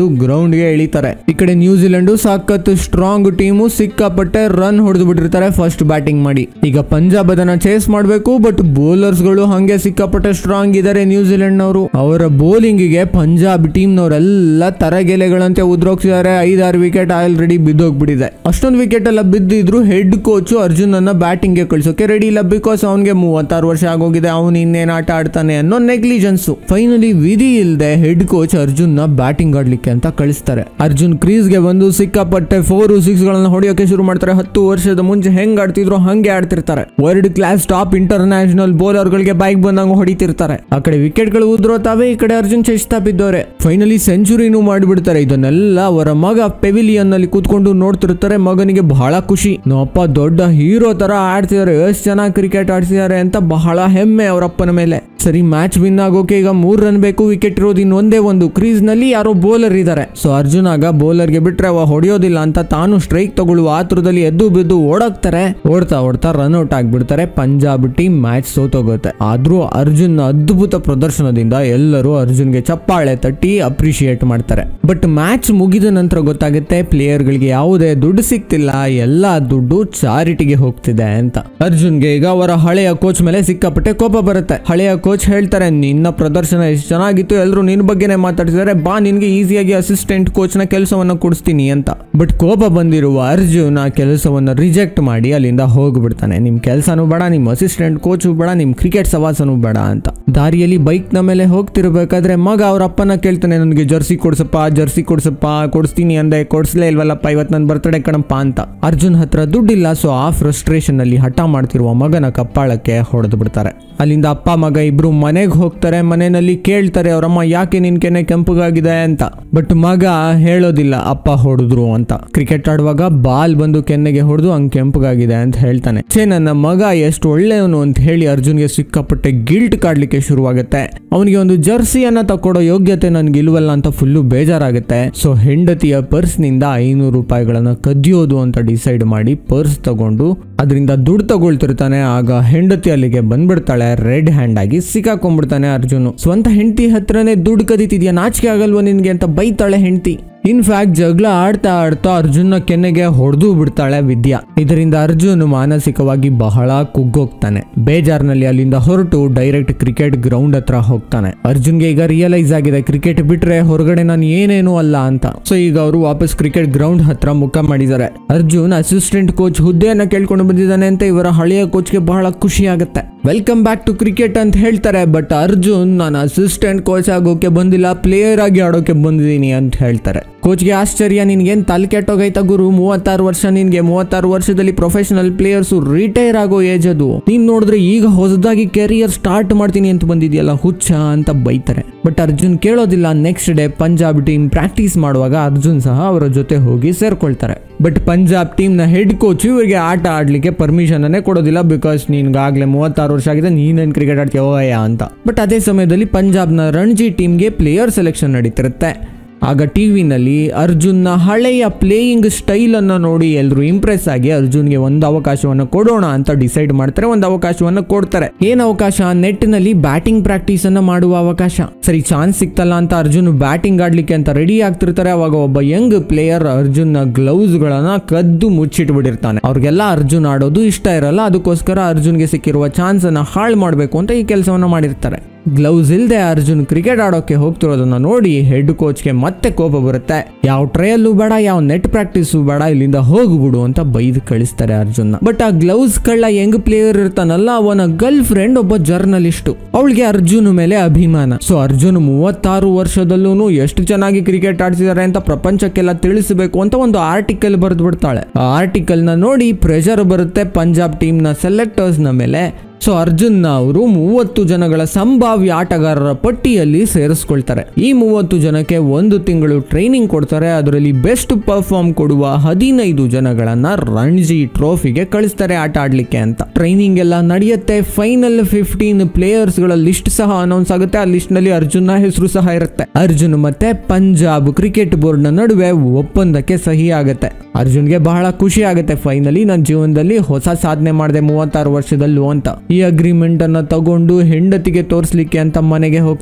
ಗ್ರೌಂಡ್ ಗೆ ಇಳಿತಾರೆ ಈ ಕಡೆ ನ್ಯೂಜಿಲೆಂಡ್ ಸಾಕತ್ತು ಸ್ಟ್ರಾಂಗ್ ಟೀಮು ಸಿಕ್ಕಾಪಟ್ಟೆ ರನ್ ಹೊಡೆದು ಬಿಟ್ಟಿರ್ತಾರೆ ಫಸ್ಟ್ ಬ್ಯಾಟಿಂಗ್ ಮಾಡಿ ಈಗ ಪಂಜಾಬ್ ಅದನ್ನ ಚೇಸ್ ಮಾಡಬೇಕು ಬಟ್ ಬೌಲರ್ಸ್ ಗಳು ಹಂಗೆ ಸಿಕ್ಕಾಪಟ್ಟೆ ಸ್ಟ್ರಾಂಗ್ ಇದಾರೆ ನ್ಯೂಜಿಲೆಂಡ್ ನವರು ಅವರ ಬೌಲಿಂಗ್ ಗೆ ಪಂಜಾಬ್ ಟೀಮ್ ನವರೆಲ್ಲ ತರಗೆಲೆಗಳಂತೆ ಉದ್ರೋಗ್ಸಿದ್ದಾರೆ ಐದಾರು ವಿಕೆಟ್ ಆಲ್ರೆಡಿ ಬಿದ್ದೋಗ್ಬಿಟ್ಟಿದೆ ಅಷ್ಟೊಂದು ವಿಕೆಟ್ ಎಲ್ಲ ಬಿದ್ದಿದ್ರು ಹೆಡ್ ಕೋಚ್ ಅರ್ಜುನ್ ಅನ್ನ ಬ್ಯಾಟಿಂಗ್ ಗೆ ಕಳ್ಸೋಕೆ ರೆಡಿ ಇಲ್ಲ ಬಿಕಾಸ್ ಅವನಿಗೆ ಮೂವತ್ತಾರು ವರ್ಷ ಆಗೋಗಿದೆ ಅವನು ಇನ್ನೇನ್ ಆಟ ಆಡ್ತಾನೆ ಅನ್ನೋ ನೆಗ್ಲಿಜೆನ್ಸ್ ಫೈನಲಿ ವಿಧಿ ಇಲ್ಲದೆ ಹೆಡ್ ಕೋಚ್ ಅರ್ಜುನ್ ನ ಬ್ಯಾಟಿಂಗ್ ಆಡ್ಲಿಕ್ಕೆ ಅಂತ ಕಳಿಸ್ತಾರೆ ಅರ್ಜುನ್ ಕ್ರೀಸ್ ಗೆ ಬಂದು ಸಿಕ್ಕಾಪಟ್ಟೆ ಫೋರ್ ಸಿಕ್ಸ್ ಗಳನ್ನ ಹೊಡೆಯೋಕೆ ಶುರು ಮಾಡ್ತಾರೆ ಹತ್ತು ವರ್ಷದ ಮುಂಚೆ ಹೆಂಗ್ ಆಡ್ತಿದ್ರು ಹಂಗೆ ಆಡ್ತಿರ್ತಾರೆ world class top international bowler ಗಳಿಗೆ ಬೈಕ್ ಬಂದಂಗ ಹೊಡಿತಿರ್ತಾರೆ ಆ ಕಡೆ ವಿಕೆಟ್ ಗಳು ಉದ್ರೋತಾವೆ ಈ ಕಡೆ ಅರ್ಜುನ್ ಚೆಸ್ತಾ ಬಿದ್ದವ್ರೆ ಫೈನಲಿ ಸೆಂಚುರಿನೂ ಮಾಡಿಬಿಡ್ತಾರೆ ಇದನ್ನೆಲ್ಲ ಅವರ ಮಗ ಪೆವಿಲಿಯನ್ ನಲ್ಲಿ ಕೂತ್ಕೊಂಡು ನೋಡ್ತಿರ್ತಾರೆ ಮಗನಿಗೆ ಬಹಳ ಖುಷಿ ನಮ್ಮಪ್ಪ ದೊಡ್ಡ ಹೀರೋ ತರ ಆಡ್ತಿದ್ದಾರೆ ಎಷ್ಟು ಚೆನ್ನಾಗಿ ಕ್ರಿಕೆಟ್ ಆಡ್ತಿದ್ದಾರೆ ಅಂತ ಬಹಳ ಹೆಮ್ಮೆ ಅವರಪ್ಪನ ಮೇಲೆ ಸರಿ ಮ್ಯಾಚ್ ವಿನ್ ಆಗೋಕೆ ಈಗ ಮೂರ್ ರನ್ ಬೇಕು ವಿಕೆಟ್ ಇರೋದು ಇನ್ನೊಂದೇ ಒಂದು ಕ್ರೀಸ್ ನಲ್ಲಿ ಯಾರೋ ಬೌಲರ್ ಇದ್ದಾರೆ ಸೊ ಅರ್ಜುನ್ ಆಗ ಬೌಲರ್ ಗೆ ಬಿಟ್ರೆ ಅವ ಹೊಡೆಯೋದಿಲ್ಲ ಅಂತ ತಾನು ಸ್ಟ್ರೈಕ್ ತಗೊಳ್ಳುವ ಆತುರದಲ್ಲಿ ಎದ್ದು ಬಿದ್ದು ಓಡಾಕ್ತಾರೆ ಓಡ್ತಾ ಓಡ್ತಾ ರನ್ ಔಟ್ ಆಗ್ಬಿಡ್ತಾರೆ ಪಂಜಾಬ್ ಟೀಮ್ ಮ್ಯಾಚ್ ಸೋತೋಗುತ್ತೆ ಆದ್ರೂ ಅರ್ಜುನ್ ಅದ್ಭುತ ಪ್ರದರ್ಶನದಿಂದ ಎಲ್ಲರೂ ಅರ್ಜುನ್ಗೆ ಚಪ್ಪಾಳೆ ತಟ್ಟಿ ಅಪ್ರಿಶಿಯೇಟ್ ಮಾಡ್ತಾರೆ ಬಟ್ ಮ್ಯಾಚ್ ಮುಗಿದ ನಂತರ ಗೊತ್ತಾಗುತ್ತೆ ಪ್ಲೇಯರ್ ಗಳಿಗೆ ಯಾವುದೇ ದುಡ್ಡು ಸಿಕ್ತಿಲ್ಲ ಎಲ್ಲಾ ದುಡ್ಡು ಚಾರಿಟಿಗೆ ಹೋಗ್ತಿದೆ ಅಂತ ಅರ್ಜುನ್ಗೆ ಈಗ ಅವರ ಹಳೆಯ ಕೋಚ್ ಮೇಲೆ ಸಿಕ್ಕಾಪಟ್ಟೆ ಕೋಪ ಬರುತ್ತೆ ಹಳೆಯ ಕೋಚ್ ಹೇಳ್ತಾರೆ ನಿನ್ನ ಪ್ರದರ್ಶನ ಎಷ್ಟು ಚೆನ್ನಾಗಿತ್ತು ಎಲ್ಲರೂ ನಿನ್ ಬಗ್ಗೆನೇ ಮಾತಾಡ್ತಿದ್ದಾರೆ ಬಾ ನಿನ್ಗೆ ಈಸಿಯಾಗಿ ಅಸಿಸ್ಟೆಂಟ್ ಕೋಚ್ ನ ಕೆಲಸವನ್ನ ಕೊಡಿಸ್ತೀನಿ ಅಂತ ಬಟ್ ಕೋಪ ಬಂದಿರುವ ಅರ್ಜುನ್ ಆ ಕೆಲಸವನ್ನ ರಿಜೆಕ್ಟ್ ಮಾಡಿ ಅಲ್ಲಿಂದ ಹೋಗ್ಬಿಡ್ತಾನೆ ನಿಮ್ ಕೆಲಸನೂ ಬೇಡ ನಿಮ್ ಅಸಿಸ್ಟೆಂಟ್ ಕೋಚ್ ಬೇಡ ನಿಮ್ ಕ್ರಿಕೆಟ್ ಸವಾಸನೂ ಬೇಡ ಅಂತ ದಾರಿಯಲ್ಲಿ ಬೈಕ್ ನ ಮೇಲೆ ಹೋಗ್ತಿರ್ಬೇಕಾದ್ರೆ ಮಗ ಅವ್ರ ಅಪ್ಪನ ಕೇಳ್ತಾನೆ ನನಗೆ ಜರ್ಸಿ ಕೊಡ್ಸಪ್ಪ ಜರ್ಸಿ ಕೊಡ್ಸಪ್ಪ ಕೊಡಿಸ್ತೀನಿ ಅಂದೆ ಕೊಡ್ಸ್ಲೇ ಇಲ್ವಲ್ಲಪ್ಪ ಇವತ್ತು ನನ್ನ ಬರ್ತಡೇ ಕಣಪ್ಪ ಅಂತ ಅರ್ಜುನ್ ಹತ್ರ ದುಡ್ಡಿಲ್ಲ ಸೊ ಆ ಫ್ರಸ್ಟ್ರೇಷನ್ ಅಲ್ಲಿ ಹಠ ಮಾಡ್ತಿರುವ ಮಗನ ಕಪ್ಪಾಳಕ್ಕೆ ಹೊಡೆದು ಬಿಡ್ತಾರೆ ಅಲ್ಲಿಂದ ಅಪ್ಪ ಮಗ ಇಬ್ರು ಮನೆಗೆ ಹೋಗ್ತಾರೆ ಮನೆಯಲ್ಲಿ ಕೇಳ್ತಾರೆ ಅವರಮ್ಮ ಯಾಕೆ ನಿನ್ ಕೆನೆ ಕೆಂಪಗಾಗಿದೆ ಅಂತ ಬಟ್ ಮಗ ಹೇಳೋದಿಲ್ಲ ಅಪ್ಪ ಹೊಡೆದ್ರು ಅಂತ ಕ್ರಿಕೆಟ್ ಆಡುವಾಗ ಬಾಲ್ ಬಂದು ಕೆನ್ನೆಗೆ ಹೊಡೆದು ಹಂಗ್ ಕೆಂಪಗಾಗಿದೆ ಅಂತ ಹೇಳ್ತಾನೆ ಛೇ ನನ್ನ ಮಗ ಎಷ್ಟು ಒಳ್ಳೆಯವನು ಅಂತ ಹೇಳಿ ಅರ್ಜುನ್ಗೆ ಸಿಕ್ಕಾಪಟ್ಟೆ ಗಿಲ್ಟ್ ಕಾಡ್ಲಿಕ್ಕೆ ಶುರುವಾಗುತ್ತೆ ಅವನಿಗೆ ಒಂದು ಜರ್ಸಿಯನ್ನ ತಕೊಡೋ ಯೋಗ್ಯತೆ ನನ್ಗೆ ಇಲ್ವಲ್ಲ ಅಂತ ಫುಲ್ಲು ಬೇಜಾರಾಗುತ್ತೆ ಸೊ ಹೆಂಡತಿಯ ಪರ್ಸ್ ನಿಂದ ಐನೂರು ರೂಪಾಯಿಗಳನ್ನ ಕದಿಯೋದು ಅಂತ ಡಿಸೈಡ್ ಮಾಡಿ ಪರ್ಸ್ ತಗೊಂಡು ಅದರಿಂದ ದುಡ್ಡು ತಗೊಳ್ತಿರ್ತಾನೆ ಆಗ ಹೆಂಡತಿ ಅಲ್ಲಿಗೆ ಬಂದ್ಬಿಡ್ತಾಳೆ ರೆಡ್ ಹ್ಯಾಂಡ್ ಆಗಿ ಸಿಕ್ಕಾಕೊಂಡ್ಬಿಡ್ತಾನೆ ಅರ್ಜುನ್ ಸ್ವಂತ ಹೆಂಡತಿ ಹತ್ರನೇ ದುಡ್ಡು ಕದೀತಿದ್ಯಾ ನಾಚಿಕೆ ಆಗಲ್ವಾ ನಿನ್ಗೆ ಅಂತ ಬೈತಾಳೆ ಹೆಂಡತಿ ಇನ್ಫ್ಯಾಕ್ಟ್ ಜಗಳ ಆಡ್ತಾ ಆಡ್ತಾ ಅರ್ಜುನ್ನ ಕೆನ್ನೆಗೆ ಹೊಡೆದು ಬಿಡ್ತಾಳೆ ವಿದ್ಯಾ ಇದರಿಂದ ಅರ್ಜುನ್ ಮಾನಸಿಕವಾಗಿ ಬಹಳ ಕುಗ್ಗೋಗ್ತಾನೆ ಬೇಜಾರ್ನಲ್ಲಿ ಅಲ್ಲಿಂದ ಹೊರಟು ಡೈರೆಕ್ಟ್ ಕ್ರಿಕೆಟ್ ಗ್ರೌಂಡ್ ಹತ್ರ ಹೋಗ್ತಾನೆ ಅರ್ಜುನ್ಗೆ ಈಗ ರಿಯಲೈಸ್ ಆಗಿದೆ ಕ್ರಿಕೆಟ್ ಬಿಟ್ರೆ ಹೊರಗಡೆ ನಾನು ಏನೇನು ಅಲ್ಲ ಅಂತ ಸೊ ಈಗ ಅವರು ವಾಪಸ್ ಕ್ರಿಕೆಟ್ ಗ್ರೌಂಡ್ ಹತ್ರ ಮುಖ ಮಾಡಿದ್ದಾರೆ ಅರ್ಜುನ್ ಅಸಿಸ್ಟೆಂಟ್ ಕೋಚ್ ಹುದ್ದೆಯನ್ನ ಕೇಳ್ಕೊಂಡು ಬಂದಿದ್ದಾನೆ ಅಂತ ಇವರ ಹಳೆಯ ಕೋಚ್ಗೆ ಬಹಳ ಖುಷಿ ಆಗುತ್ತೆ ವೆಲ್ಕಮ್ ಬ್ಯಾಕ್ ಟು ಕ್ರಿಕೆಟ್ ಅಂತ ಹೇಳ್ತಾರೆ ಬಟ್ ಅರ್ಜುನ್ ನಾನು ಅಸಿಸ್ಟೆಂಟ್ ಕೋಚ್ ಆಗೋಕೆ ಬಂದಿಲ್ಲ ಪ್ಲೇಯರ್ ಆಗಿ ಆಡೋಕೆ ಬಂದಿದ್ದೀನಿ ಅಂತ ಹೇಳ್ತಾರೆ ಕೋಚ್ಗೆ ಆಶ್ಚರ್ಯ ನಿನ್ಗೇನ್ ತಲೆ ಕೆಟ್ಟೋಗೈತಾ ಗುರು ಮೂವತ್ತಾರು ವರ್ಷ ನಿನ್ಗೆ ಮೂವತ್ತಾರು ವರ್ಷದಲ್ಲಿ ಪ್ರೊಫೆಷನಲ್ ಪ್ಲೇಯರ್ಸ್ ರಿಟೈರ್ ಆಗೋ ಏಜ್ ಅದು ನೀನ್ ನೋಡಿದ್ರೆ ಈಗ ಹೊಸದಾಗಿ ಕೆರಿಯರ್ ಸ್ಟಾರ್ಟ್ ಮಾಡ್ತೀನಿ ಅಂತ ಬಂದಿದ್ಯಲ್ಲ ಹುಚ್ಚ ಅಂತ ಬೈತಾರೆ ಬಟ್ ಅರ್ಜುನ್ ಕೇಳೋದಿಲ್ಲ next day Punjab team practice ಮಾಡುವಾಗ ಅರ್ಜುನ್ ಸಹ ಅವರ ಜೊತೆ ಹೋಗಿ ಸೇರ್ಕೊಳ್ತಾರೆ ಬಟ್ ಪಂಜಾಬ್ ಟೀಮ್ ನ ಹೆಡ್ ಕೋಚ್ ಇವರಿಗೆ ಆಟ ಆಡ್ಲಿಕ್ಕೆ ಪರ್ಮಿಷನ್ ಅನ್ನೇ ಕೊಡೋದಿಲ್ಲ ಬಿಕಾಸ್ ನಿನ್ಗಾಗ್ಲೇ ಮೂವತ್ತಾರು ವರ್ಷ ಆಗಿದೆ ನೀನೇನ್ ಕ್ರಿಕೆಟ್ ಆಡ್ತೀಯ ಓಯ ಅಂತ ಬಟ್ ಅದೇ ಸಮಯದಲ್ಲಿ ಪಂಜಾಬ್ನ ರಣಜಿ ಟೀಮ್ಗೆ ಪ್ಲೇಯರ್ ಸೆಲೆಕ್ಷನ್ ನಡೀತಿರುತ್ತೆ ಆಗ ಟಿವಿನಲ್ಲಿ ಅರ್ಜುನ್ನ ಹಳೆಯ ಪ್ಲೇಯಿಂಗ್ ಸ್ಟೈಲ್ ಅನ್ನು ನೋಡಿ ಎಲ್ಲರೂ ಇಂಪ್ರೆಸ್ ಆಗಿ ಅರ್ಜುನ್ಗೆ ಒಂದು ಅವಕಾಶವನ್ನು ಕೊಡೋಣ ಅಂತ ಡಿಸೈಡ್ ಮಾಡ್ತಾರೆ ಒಂದು ಅವಕಾಶವನ್ನು ಕೊಡ್ತಾರೆ ಏನ್ ಅವಕಾಶ ನೆಟ್ ನಲ್ಲಿ ಬ್ಯಾಟಿಂಗ್ ಪ್ರಾಕ್ಟೀಸ್ ಅನ್ನ ಮಾಡುವ ಅವಕಾಶ ಸರಿ ಚಾನ್ಸ್ ಸಿಕ್ತಲ್ಲ ಅಂತ ಅರ್ಜುನ್ ಬ್ಯಾಟಿಂಗ್ ಆಡ್ಲಿಕ್ಕೆ ಅಂತ ರೆಡಿ ಆಗ್ತಿರ್ತಾರೆ ಅವಾಗ ಒಬ್ಬ ಯಂಗ್ ಪ್ಲೇಯರ್ ಅರ್ಜುನ್ ನ ಗ್ಲೌಸ್ ಗಳನ್ನ ಕದ್ದು ಮುಚ್ಚಿಟ್ಬಿಟ್ಟಿರ್ತಾನೆ ಅವ್ರಿಗೆಲ್ಲ ಅರ್ಜುನ್ ಆಡೋದು ಇಷ್ಟ ಇರಲ್ಲ ಅದಕ್ಕೋಸ್ಕರ ಅರ್ಜುನ್ಗೆ ಸಿಕ್ಕಿರುವ ಚಾನ್ಸ್ ಅನ್ನ ಹಾಳು ಮಾಡಬೇಕು ಅಂತ ಈ ಕೆಲಸವನ್ನ ಮಾಡಿರ್ತಾರೆ ಗ್ಲೌಸ್ ಇಲ್ದೆ ಅರ್ಜುನ್ ಕ್ರಿಕೆಟ್ ಆಡೋಕೆ ಹೋಗ್ತಿರೋದನ್ನ ನೋಡಿ ಹೆಡ್ ಕೋಚ್ಗೆ ಮತ್ತೆ ಕೋಪ ಬರುತ್ತೆ ಯಾವ ಟ್ರಯಲ್ಲೂ ಬೇಡ ಯಾವ ನೆಟ್ ಪ್ರಾಕ್ಟೀಸು ಬೇಡ ಇಲ್ಲಿಂದ ಹೋಗ್ಬಿಡು ಅಂತ ಬೈದು ಕಳಿಸ್ತಾರೆ ಅರ್ಜುನ್ ಬಟ್ ಆ ಗ್ಲೌಸ್ ಕಳ್ಳ ಯಂಗ್ ಪ್ಲೇಯರ್ ಇರ್ತಾನಲ್ಲ ಅವನ ಗರ್ಲ್ ಫ್ರೆಂಡ್ ಒಬ್ಬ ಜರ್ನಲಿಸ್ಟು ಅವಳಿಗೆ ಅರ್ಜುನ್ ಮೇಲೆ ಅಭಿಮಾನ ಸೊ ಅರ್ಜುನ್ ಮೂವತ್ತಾರು ವರ್ಷದಲ್ಲೂ ಎಷ್ಟು ಚೆನ್ನಾಗಿ ಕ್ರಿಕೆಟ್ ಆಡ್ತಿದ್ದಾರೆ ಅಂತ ಪ್ರಪಂಚಕ್ಕೆಲ್ಲ ತಿಳಿಸಬೇಕು ಅಂತ ಒಂದು ಆರ್ಟಿಕಲ್ ಬರೆದು ಬಿಡ್ತಾಳೆ ಆ ಆರ್ಟಿಕಲ್ ನ ನೋಡಿ ಪ್ರೆಷರ್ ಬರುತ್ತೆ ಪಂಜಾಬ್ ಟೀಮ್ ನ ಸೆಲೆಕ್ಟರ್ಸ್ ನ ಮೇಲೆ ಸೊ ಅರ್ಜುನ್ ಅವರು ಮೂವತ್ತು ಜನಗಳ ಸಂಭಾವ್ಯ ಆಟಗಾರರ ಪಟ್ಟಿಯಲ್ಲಿ ಸೇರಿಸ್ಕೊಳ್ತಾರೆ ಈ ಮೂವತ್ತು ಜನಕ್ಕೆ ಒಂದು ತಿಂಗಳು ಟ್ರೈನಿಂಗ್ ಕೊಡ್ತಾರೆ ಅದರಲ್ಲಿ ಬೆಸ್ಟ್ ಪರ್ಫಾರ್ಮ್ ಕೊಡುವ ಹದಿನೈದು ಜನಗಳನ್ನ ರಣಜಿ ಟ್ರೋಫಿಗೆ ಕಳಿಸ್ತಾರೆ ಆಟ ಆಡ್ಲಿಕ್ಕೆ ಅಂತ ಟ್ರೈನಿಂಗ್ ಎಲ್ಲ ನಡೆಯುತ್ತೆ ಫೈನಲ್ ಫಿಫ್ಟೀನ್ ಪ್ಲೇಯರ್ಸ್ ಗಳ ಲಿಸ್ಟ್ ಸಹ ಅನೌನ್ಸ್ ಆಗುತ್ತೆ ಆ ಲಿಸ್ಟ್ ನಲ್ಲಿ ಅರ್ಜುನ್ ಹೆಸರು ಸಹ ಇರುತ್ತೆ ಅರ್ಜುನ್ ಮತ್ತೆ ಪಂಜಾಬ್ ಕ್ರಿಕೆಟ್ ಬೋರ್ಡ್ ನ ನಡುವೆ ಒಪ್ಪಂದಕ್ಕೆ ಸಹಿ ಆಗುತ್ತೆ ಅರ್ಜುನ್ಗೆ ಬಹಳ ಖುಷಿ ಆಗುತ್ತೆ ಫೈನಲಿ ನನ್ನ ಜೀವನದಲ್ಲಿ ಹೊಸ ಸಾಧನೆ ಮಾಡಿದೆ ಮೂವತ್ತಾರು ವರ್ಷದಲ್ಲೂ ಅಂತ ಈ ಅಗ್ರಿಮೆಂಟ್ ಅನ್ನ ತಗೊಂಡು ಹೆಂಡತಿಗೆ ತೋರಿಸ್ಲಿಕ್ಕೆ ಅಂತ ಮನೆಗೆ ಹೋಗ್ತಾರೆ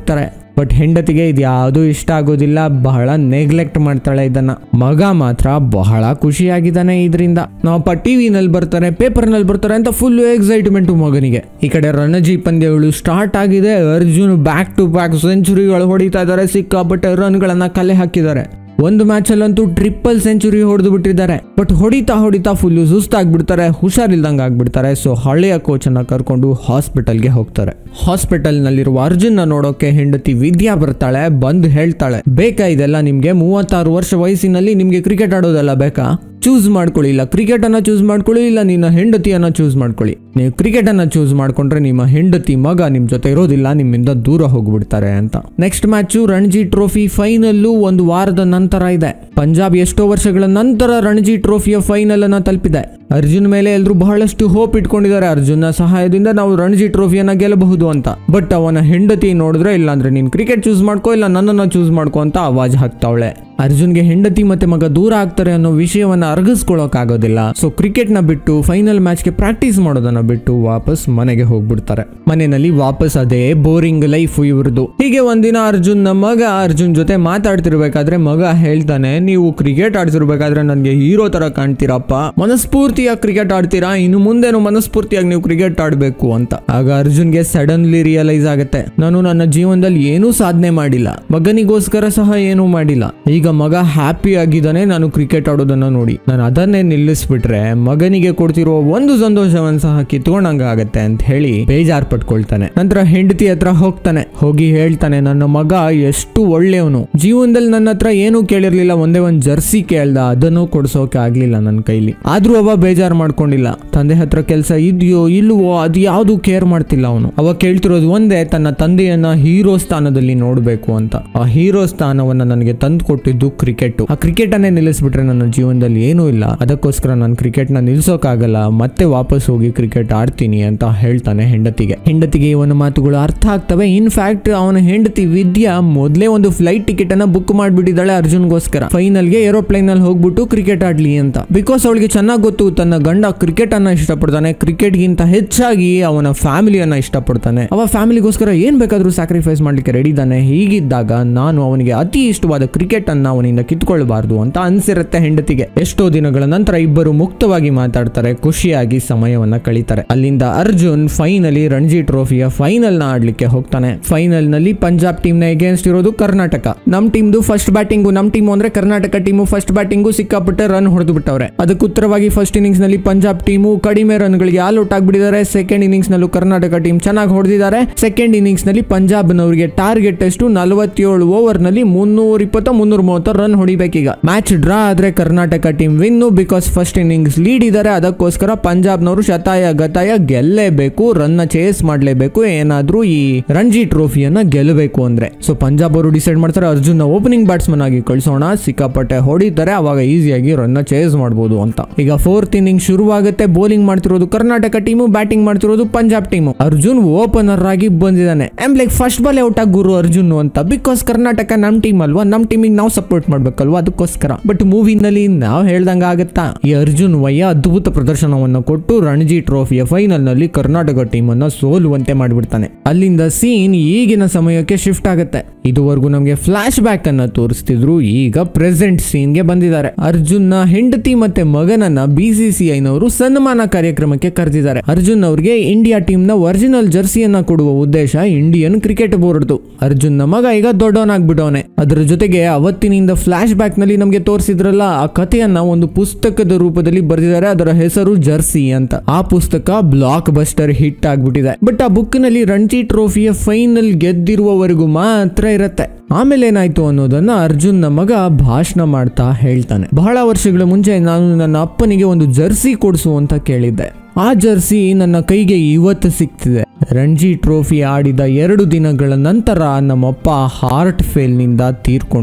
ಬಟ್ ಹೆಂಡತಿಗೆ ಇದು ಯಾವುದು ಇಷ್ಟ ಆಗೋದಿಲ್ಲ ಬಹಳ ನೆಗ್ಲೆಕ್ಟ್ ಮಾಡ್ತಾಳೆ ಇದನ್ನ ಮಗ ಮಾತ್ರ ಬಹಳ ಖುಷಿಯಾಗಿದ್ದಾನೆ ಇದರಿಂದ ನಾವಪ್ಪ ಟಿವಿನಲ್ಲಿ ಬರ್ತಾರೆ ಪೇಪರ್ ನಲ್ಲಿ ಬರ್ತಾರೆ ಅಂತ ಫುಲ್ ಎಕ್ಸೈಟ್ಮೆಂಟ್ ಮಗನಿಗೆ ಈ ಕಡೆ ರಣಜಿ ಪಂದ್ಯಗಳು ಸ್ಟಾರ್ಟ್ ಆಗಿದೆ ಅರ್ಜುನ್ ಬ್ಯಾಕ್ ಟು ಬ್ಯಾಕ್ ಸೆಂಚುರಿಗಳು ಹೊಡಿತಾ ಇದ್ದಾರೆ ಸಿಕ್ಕಾಪಟ್ಟೆ ರನ್ಗಳನ್ನ ಕಲೆ ಹಾಕಿದ್ದಾರೆ ಒಂದು ಮ್ಯಾಚ್ ಅಲ್ಲಂತೂ ಟ್ರಿಪಲ್ ಸೆಂಚುರಿ ಹೊಡೆದು ಬಿಟ್ಟಿದ್ದಾರೆ ಬಟ್ ಹೊಡಿತಾ ಹೊಡಿತಾ ಫುಲ್ ಸುಸ್ತಾಗ್ಬಿಡ್ತಾರೆ ಹುಷಾರಿಲ್ದಂಗೆ ಆಗ್ಬಿಡ್ತಾರೆ ಸೊ ಹಳೆಯ ಕೋಚ್ ಅನ್ನ ಕರ್ಕೊಂಡು ಹಾಸ್ಪಿಟಲ್ಗೆ ಹೋಗ್ತಾರೆ ಹಾಸ್ಪಿಟಲ್ ನಲ್ಲಿರುವ ಅರ್ಜುನ್ನ ನೋಡೋಕೆ ಹೆಂಡತಿ ವಿದ್ಯಾ ಬರ್ತಾಳೆ ಬಂದು ಹೇಳ್ತಾಳೆ ಬೇಕಾ ಇದೆಲ್ಲ ನಿಮ್ಗೆ ಮೂವತ್ತಾರು ವರ್ಷ ವಯಸ್ಸಿನಲ್ಲಿ ನಿಮ್ಗೆ ಕ್ರಿಕೆಟ್ ಆಡೋದೆಲ್ಲ ಬೇಕಾ ಚೂಸ್ ಮಾಡ್ಕೊಳ್ಳಿ ಇಲ್ಲ ಕ್ರಿಕೆಟ್ ಅನ್ನ ಚೂಸ್ ಮಾಡ್ಕೊಳ್ಳಿ ಇಲ್ಲ ನಿನ್ನ ಹೆಂಡತಿಯನ್ನ ಚೂಸ್ ಮಾಡ್ಕೊಳ್ಳಿ ನೀವು ಕ್ರಿಕೆಟ್ ಅನ್ನ ಚೂಸ್ ಮಾಡ್ಕೊಂಡ್ರೆ ನಿಮ್ಮ ಹೆಂಡತಿ ಮಗ ನಿಮ್ ಜೊತೆ ಇರೋದಿಲ್ಲ ನಿಮ್ಮಿಂದ ದೂರ ಹೋಗ್ಬಿಡ್ತಾರೆ ಅಂತ next match Ranji trophy final ಒಂದು ವಾರದ ನಂತರ ಇದೆ ಪಂಜಾಬ್ ಎಷ್ಟೋ ವರ್ಷಗಳ ನಂತರ ರಣಜಿ ಟ್ರೋಫಿಯ ಫೈನಲ್ ಅನ್ನ ತಲುಪಿದೆ ಅರ್ಜುನ್ ಮೇಲೆ ಎಲ್ರು ಬಹಳಷ್ಟು ಹೋಪ್ ಇಟ್ಕೊಂಡಿದ್ದಾರೆ ಅರ್ಜುನ್ನ ಸಹಾಯದಿಂದ ನಾವು ರಣಜಿ ಟ್ರೋಫಿಯನ್ನ ಗೆಲ್ಲಬಹುದು ಅಂತ ಬಟ್ ಅವನ ಹೆಂಡತಿ ನೋಡಿದ್ರೆ ಇಲ್ಲ ಅಂದ್ರೆ ನೀನ್ ಕ್ರಿಕೆಟ್ ಚೂಸ್ ಮಾಡ್ಕೋ ಇಲ್ಲ ನನ್ನನ್ನ ಚೂಸ್ ಮಾಡ್ಕೋ ಅಂತ ಆವಾಜ್ ಹಾಕ್ತಾವಳೆ ಅರ್ಜುನ್ಗೆ ಹೆಂಡತಿ ಮತ್ತೆ ಮಗ ದೂರ ಆಗ್ತಾರೆ ಅನ್ನೋ ವಿಷಯವನ್ನ ಅರ್ಗಿಸ್ಕೊಳಕ್ ಆಗೋದಿಲ್ಲ ಸೊ ಕ್ರಿಕೆಟ್ ನ ಬಿಟ್ಟು ಫೈನಲ್ ಮ್ಯಾಚ್ ಗೆ ಪ್ರಾಕ್ಟೀಸ್ ಮಾಡೋದನ್ನ ಬಿಟ್ಟು ವಾಪಸ್ ಮನೆಗೆ ಹೋಗ್ಬಿಡ್ತಾರೆ ಮನೆಯಲ್ಲಿ ವಾಪಸ್ ಅದೇ ಬೋರಿಂಗ್ ಲೈಫ್ ಇವ್ರದ್ದು ಹೀಗೆ ಒಂದಿನ ಅರ್ಜುನ್ ನ ಮಗ ಅರ್ಜುನ್ ಜೊತೆ ಮಾತಾಡ್ತಿರ್ಬೇಕಾದ್ರೆ ಮಗ ಹೇಳ್ತಾನೆ ನೀವು ಕ್ರಿಕೆಟ್ ಆಡ್ತಿರ್ಬೇಕಾದ್ರೆ ನನ್ಗೆ ಹೀರೋ ತರ ಕಾಣ್ತೀರಪ್ಪ ಮನಸ್ಫೂರ್ತಿಯಾಗಿ ಕ್ರಿಕೆಟ್ ಆಡ್ತೀರಾ ಇನ್ನು ಮುಂದೇನು ಮನಸ್ಫೂರ್ತಿಯಾಗಿ ನೀವು ಕ್ರಿಕೆಟ್ ಆಡ್ಬೇಕು ಅಂತ ಆಗ ಅರ್ಜುನ್ಗೆ ಸಡನ್ಲಿ ರಿಯಲೈಸ್ ಆಗುತ್ತೆ ನಾನು ನನ್ನ ಜೀವನದಲ್ಲಿ ಏನೂ ಸಾಧನೆ ಮಾಡಿಲ್ಲ ಮಗನಿಗೋಸ್ಕರ ಸಹ ಏನೂ ಮಾಡಿಲ್ಲ ಈಗ ಮಗ ಹ್ಯಾಪಿ ಆಗಿದ್ದಾನೆ ನಾನು ಕ್ರಿಕೆಟ್ ಆಡೋದನ್ನ ನೋಡಿ ನಾನು ಅದನ್ನೇ ನಿಲ್ಲಿಸ್ಬಿಟ್ರೆ ಮಗನಿಗೆ ಕೊಡ್ತಿರೋ ಒಂದು ಸಂತೋಷವನ್ನ ಸಹ ಕಿತ್ಕೊಂಡಂಗ ಆಗತ್ತೆ ಅಂತ ಹೇಳಿ ಬೇಜಾರ್ ಪಟ್ಕೊಳ್ತಾನೆ ನಂತರ ಹೆಂಡತಿ ಹತ್ರ ಹೋಗ್ತಾನೆ ಹೋಗಿ ಹೇಳ್ತಾನೆ ನನ್ನ ಮಗ ಎಷ್ಟು ಒಳ್ಳೆಯವನು ಜೀವನದಲ್ಲಿ ನನ್ನ ಹತ್ರ ಏನೂ ಕೇಳಿರ್ಲಿಲ್ಲ ಒಂದೇ ಒಂದ್ ಜರ್ಸಿ ಕೇಳ್ದ ಅದನ್ನು ಕೊಡ್ಸೋಕೆ ಆಗ್ಲಿಲ್ಲ ನನ್ನ ಕೈಲಿ ಆದ್ರೂ ಅವ ಬೇಜಾರ್ ಮಾಡ್ಕೊಂಡಿಲ್ಲ ತಂದೆ ಹತ್ರ ಕೆಲಸ ಇದೆಯೋ ಇಲ್ವೋ ಅದು ಯಾವ್ದು ಕೇರ್ ಮಾಡ್ತಿಲ್ಲ ಅವನು ಅವ ಕೇಳ್ತಿರೋದು ಒಂದೇ ತನ್ನ ತಂದೆಯನ್ನ ಹೀರೋ ಸ್ಥಾನದಲ್ಲಿ ನೋಡ್ಬೇಕು ಅಂತ ಆ ಹೀರೋ ಸ್ಥಾನವನ್ನ ನನಗೆ ತಂದು ಕೊಟ್ಟಿದ್ದು ಕ್ರಿಕೆಟ್ ಆ ಕ್ರಿಕೆಟ್ ಅನ್ನೇ ನಿಲ್ಲಿಸ್ಬಿಟ್ರೆ ನನ್ನ ಜೀವನದಲ್ಲಿ ಏನೂ ಇಲ್ಲ ಅದಕ್ಕೋಸ್ಕರ ನಾನು ಕ್ರಿಕೆಟ್ ನ ನಿಲ್ಸೋಕಾಗಲ್ಲ ಮತ್ತೆ ವಾಪಸ್ ಹೋಗಿ ಕ್ರಿಕೆಟ್ ಆಡ್ತೀನಿ ಅಂತ ಹೇಳ್ತಾನೆ ಹೆಂಡತಿಗೆ ಹೆಂಡತಿಗೆ ಇವನ ಮಾತುಗಳು ಅರ್ಥ ಆಗ್ತವೆ ಇನ್ಫ್ಯಾಕ್ಟ್ ಅವನ ಹೆಂಡತಿ ವಿದ್ಯಾ ಮೊದಲೇ ಒಂದು ಫ್ಲೈಟ್ ಟಿಕೆಟ್ ಅನ್ನ ಬುಕ್ ಮಾಡ್ಬಿಟ್ಟಿದ್ದಾಳೆ ಅರ್ಜುನ್ಗೋಸ್ಕರ ಫೈನಲ್ಗೆ ಏರೋಪ್ಲೇನ್ ಅಲ್ಲಿ ಹೋಗ್ಬಿಟ್ಟು ಕ್ರಿಕೆಟ್ ಆಡ್ಲಿ ಅಂತ ಬಿಕಾಸ್ ಅವಳಿಗೆ ಚೆನ್ನಾಗಿ ಗೊತ್ತು ತನ್ನ ಗಂಡ ಕ್ರಿಕೆಟ್ ಅನ್ನ ಇಷ್ಟಪಡ್ತಾನೆ ಕ್ರಿಕೆಟ್ ಗಿಂತ ಹೆಚ್ಚಾಗಿ ಅವನ ಫ್ಯಾಮಿಲಿಯನ್ನ ಇಷ್ಟಪಡ್ತಾನೆ ಅವ ಫ್ಯಾಮಿಲಿಗೋಸ್ಕರ ಏನ್ ಬೇಕಾದ್ರೂ ಸ್ಯಾಕ್ರಿಫೈಸ್ ಮಾಡ್ಲಿಕ್ಕೆ ರೆಡಿ ಇದ್ದಾನೆ ಹೀಗಿದ್ದಾಗ ನಾನು ಅವನಿಗೆ ಅತಿ ಇಷ್ಟವಾದ ಕ್ರಿಕೆಟ್ ಅನ್ನ ಅವನಿಂದ ಕಿತ್ಕೊಳ್ಬಾರ್ದು ಅಂತ ಅನ್ಸಿರುತ್ತೆ ಹೆಂಡತಿಗೆ ಎಷ್ಟೋ ದಿನಗಳ ನಂತರ ಇಬ್ಬರು ಮುಕ್ತವಾಗಿ ಮಾತಾಡ್ತಾರೆ ಖುಷಿಯಾಗಿ ಸಮಯವನ್ನ ಕಳೀತಾರೆ ಅಲ್ಲಿಂದ ಅರ್ಜುನ್ ಫೈನಲಿ ರಣಜಿ ಟ್ರೋಫಿಯ ಫೈನಲ್ ನ ಆಡ್ಲಿಕ್ಕೆ ಹೋಗ್ತಾನೆ ಫೈನಲ್ ನಲ್ಲಿ ಪಂಜಾಬ್ ಟೀಮ್ ನ ಎಗೇನ್ಸ್ಟ್ ಇರೋದು ಕರ್ನಾಟಕ ನಮ್ ಟೀಮ್ದು ಫಸ್ಟ್ ಬ್ಯಾಟಿಂಗು ನಮ್ ಟೀಮ್ ಅಂದ್ರೆ ಕರ್ನಾಟಕ ಟೀಮು ಫಸ್ಟ್ ಬ್ಯಾಟಿಂಗು ಸಿಕ್ಕಾಪಟ್ಟೆ ರನ್ ಹೊಡೆದು ಬಿಟ್ಟವ್ರೆ ಅದಕ್ಕೆ ಉತ್ತರವಾಗಿ ಫಸ್ಟ್ ಇನ್ನಿಂಗ್ಸ್ ನಲ್ಲಿ ಪಂಜಾಬ್ ಟೀಮು ಕಡಿಮೆ ರನ್ ಗಳಿಗೆ ಆಲ್ ಔಟ್ ಆಗ್ಬಿಟ್ಟಿದ್ದಾರೆ ಸೆಕೆಂಡ್ ಇನ್ನಿಂಗ್ಸ್ ನಲ್ಲೂ ಕರ್ನಾಟಕ ಟೀಮ್ ಚೆನ್ನಾಗಿ ಹೊಡೆದಿದ್ದಾರೆ ಸೆಕೆಂಡ್ ಇನ್ನಿಂಗ್ಸ್ ನಲ್ಲಿ ಪಂಜಾಬ್ ನವರಿಗೆ ಟಾರ್ಗೆಟ್ ಎಷ್ಟು ನಲವತ್ತೇಳು ಓವರ್ ನಲ್ಲಿ ಮುನ್ನೂರ ಇಪ್ಪತ್ತ ಮುನ್ನೂರ ಮೂವತ್ತು ರನ್ ಹೊಡಿಬೇಕೀಗ ಮ್ಯಾಚ್ ಡ್ರಾ ಆದ್ರೆ Karnataka team win because first innings lead ಇದ್ದಾರೆ ಅದಕ್ಕೋಸ್ಕರ ಪಂಜಾಬ್ನವರು ಶತಾಯ ಗತಾಯ ಗೆಲ್ಲೇಬೇಕು ರನ್ ಚೇಸ್ ಮಾಡ್ಲೇಬೇಕು ಏನಾದ್ರೂ ಈ ರಣಜಿ ಟ್ರೋಫಿಯನ್ನ ಗೆಲ್ಲಬೇಕು ಅಂದ್ರೆ ಸೊ ಪಂಜಾಬ್ ಅವರು ಡಿಸೈಡ್ ಮಾಡ್ತಾರೆ ಅರ್ಜುನ್ ಓಪನಿಂಗ್ ಬ್ಯಾಟ್ಸ್ಮನ್ ಆಗಿ ಕಳಿಸೋಣ ಸಿಕ್ಕಾಪಟ್ಟೆ ಹೊಡಿತಾರೆ ಅವಾಗ ಈಸಿಯಾಗಿ ರನ್ ಚೇಸ್ ಮಾಡ್ಬೋದು ಅಂತ ಈಗ ಫೋರ್ತ್ ಇನ್ನಿಂಗ್ ಶುರುವಾಗುತ್ತೆ ಬೌಲಿಂಗ್ ಮಾಡ್ತಿರೋದು ಕರ್ನಾಟಕ ಟೀಮು ಬ್ಯಾಟಿಂಗ್ ಮಾಡ್ತಿರೋದು ಪಂಜಾಬ್ ಟೀಮು ಅರ್ಜುನ್ ಓಪನರ್ ಆಗಿ ಬಂದಿದ್ದಾನೆ I'm like first ball out ಆಗಿ ಗುರು ಅರ್ಜುನ್ ಅಂತ ಬಿಕಾಸ್ ಕರ್ನಾಟಕ ನಮ್ ಟೀಮ್ ಅಲ್ವಾ ನಮ್ ಟೀಮಿಗೆ ನಾವು ಸಪೋರ್ಟ್ ಮಾಡ್ಬೇಕಲ್ವಾ ಅದಕ್ಕೋಸ್ಕರ ಬಟ್ ಮೂವಿನಲ್ಲಿ ನಾವು ಹೇಳ್ದಂಗ ಆಗತ್ತಾ ಈ ಅರ್ಜುನ್ ವಯ್ಯ ಅದ್ಭುತ ಪ್ರದರ್ಶನವನ್ನು ಕೊಟ್ಟು ರಣಜಿ ಟ್ರೋಫಿಯ ಫೈನಲ್ ನಲ್ಲಿ ಕರ್ನಾಟಕ ಟೀಮ್ ಅನ್ನ ಸೋಲುವಂತೆ ಮಾಡಿಬಿಡ್ತಾನೆ ಅಲ್ಲಿಂದ ಸೀನ್ ಈಗಿನ ಸಮಯಕ್ಕೆ ಶಿಫ್ಟ್ ಆಗುತ್ತೆ ಇದುವರೆಗೂ ನಮಗೆ ಫ್ಲಾಶ್ ಬ್ಯಾಕ್ ಅನ್ನ ತೋರಿಸ್ತಿದ್ರು ಈಗ ಪ್ರೆಸೆಂಟ್ ಸೀನ್ ಗೆ ಬಂದಿದ್ದಾರೆ ಅರ್ಜುನ್ ನ ಹೆಂಡತಿ ಮತ್ತೆ ಮಗನನ್ನ ಬಿಸಿಸಿಐನವರು ಸನ್ಮಾನ ಕಾರ್ಯಕ್ರಮಕ್ಕೆ ಕರೆದಿದ್ದಾರೆ ಅರ್ಜುನ್ ಅವ್ರಿಗೆ ಇಂಡಿಯಾ ಟೀಮ್ ನ ಒರಿಜಿನಲ್ ಜರ್ಸಿಯನ್ನ ಕೊಡುವ ಉದ್ದೇಶ ಇಂಡಿಯನ್ ಕ್ರಿಕೆಟ್ ಬೋರ್ಡ್ದು ಅರ್ಜುನ್ ನ ಮಗ ಈಗ ದೊಡ್ಡವನಾಗ್ಬಿಟ್ಟವನೆ ಅದರ ಜೊತೆಗೆ ಅವತ್ತಿನಿಂದ ಫ್ಲಾಶ್ ಬ್ಯಾಕ್ ನಲ್ಲಿ ನಮಗೆ ತೋರಿಸಿದ್ರಲ್ಲ ಆ ಕಥೆಯನ್ನ ಒಂದು ಪುಸ್ತಕದ ರೂಪದಲ್ಲಿ ಬರೆದಿದ್ದಾರೆ ಅದರ ಹೆಸರು ಜರ್ಸಿ ಅಂತ ಆ ಪುಸ್ತಕ ಬ್ಲಾಕ್ ಬಸ್ಟರ್ ಹಿಟ್ ಆಗ್ಬಿಟ್ಟಿದೆ ಬಟ್ ಆ ಬುಕ್ ನಲ್ಲಿ ರಣಜಿ ಟ್ರೋಫಿಯ ಫೈನಲ್ ಗೆದ್ದಿರುವವರೆಗೂ ಮಾತ್ರ ಇರತ್ತೆ ಆಮೇಲೆ ಏನಾಯ್ತು ಅನ್ನೋದನ್ನ ಅರ್ಜುನ್ ನ ಮಗ ಭಾಷಣ ಮಾಡ್ತಾ ಹೇಳ್ತಾನೆ ಬಹಳ ವರ್ಷಗಳ ಮುಂಚೆ ನಾನು ನನ್ನ ಅಪ್ಪನಿಗೆ ಒಂದು ಜರ್ಸಿ ಕೊಡಿಸು ಅಂತ ಕೇಳಿದ್ದೆ ಆ ಜರ್ಸಿ ನನ್ನ ಕೈಗೆ ಇವತ್ತು ಸಿಗ್ತಿದೆ ರಣಜಿ ಟ್ರೋಫಿ ಆಡಿದ ಎರಡು ದಿನಗಳ ನಂತರ ನಮ್ಮಪ್ಪ ಹಾರ್ಟ್ ಫೇಲ್ನಿಂದ ತೀರ್ಕೊಂಡ್ರು